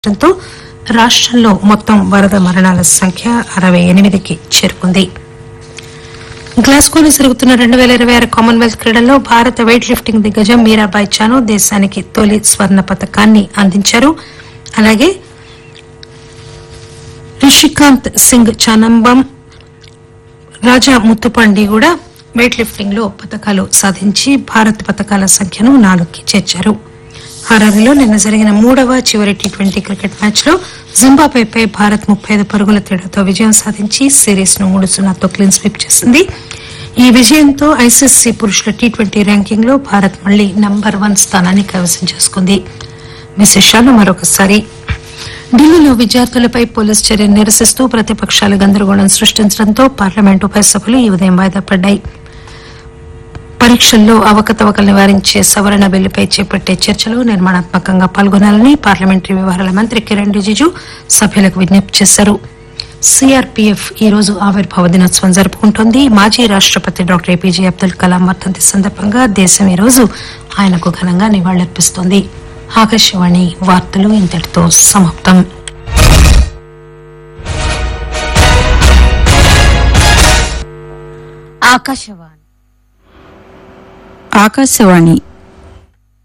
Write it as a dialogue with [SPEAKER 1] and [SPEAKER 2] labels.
[SPEAKER 1] తో రాష్టంలో మొత్తం వరద మరణాల సంఖ్య అరవై ఎనిమిదికి చేరుకుంది గ్లాస్గోలో జరుగుతున్న రెండు పేల ఇరవై ఆరు కామన్వెల్త్ క్రీడల్లో భారత వెయిట్ లిఫ్టింగ్ దిగ్గజం మీరాబాయ్ చాను దేశానికి తొలి స్వర్ణ పతకాన్ని అందించారు అలాగే రిషికాంత్ సింగ్ చానంబం రాజా ముత్తుపండి కూడా వెయిట్ లిఫ్టింగ్ లో పతకాలు సాధించి భారత్ పతకాల సంఖ్యను నాలుగుకి చేర్చారు హరారీలో నిన్న జరిగిన మూడవ చివరి టీ ట్వంటీ క్రికెట్ మ్యాచ్ లో జింబాబ్వేపై భారత్ ముప్పై ఐదు పరుగుల తేడాతో విజయం సాధించి సిరీస్ ను మూడు సున్నాతో క్లీన్ స్వీప్ చేసింది ఈ విజయంతో ఐసీసీ పురుషుల టీ ట్వంటీ ర్యాంకింగ్ లో భారత్ మళ్లీ నంబర్ వన్ స్థానాన్ని కైవసం చేసుకుంది విశేషాలు మరొకసారి ఢిల్లీలో విద్యార్థులపై పోలీసు చర్యను నిరసిస్తూ ప్రతిపక్షాలు గందరగోళం సృష్టించడంతో పార్లమెంటు ఉభయ సభలు ఈ ఉదయం వాయిదా పడ్డాయి పరీక్షల్లో అవకతవకలు నివారించే సవరణ బిల్లుపై చేపట్టే చర్చలో నిర్మాణాత్మకంగా పాల్గొనాలని పార్లమెంటరీ వ్యవహారాల మంత్రి కిరణ్ రిజిజు సభ్యులకు విజ్ఞప్తి చేశారు సిఆర్పీఎఫ్ ఈ రోజు ఆవిర్భావ దినోత్సవం జరుపుకుంటోంది మాజీ రాష్టపతి డాక్టర్ ఏపీజే అబ్దుల్ కలాం వర్ధంతి సందర్భంగా దేశం ఈ రోజు ఆయనకు ఘనంగా నివాళులర్పిస్తోంది ఆకాశవాణి వార్తలు ఇంతటితో సమాప్తం
[SPEAKER 2] ఆకాశవాణి
[SPEAKER 3] ఆకాశవాణి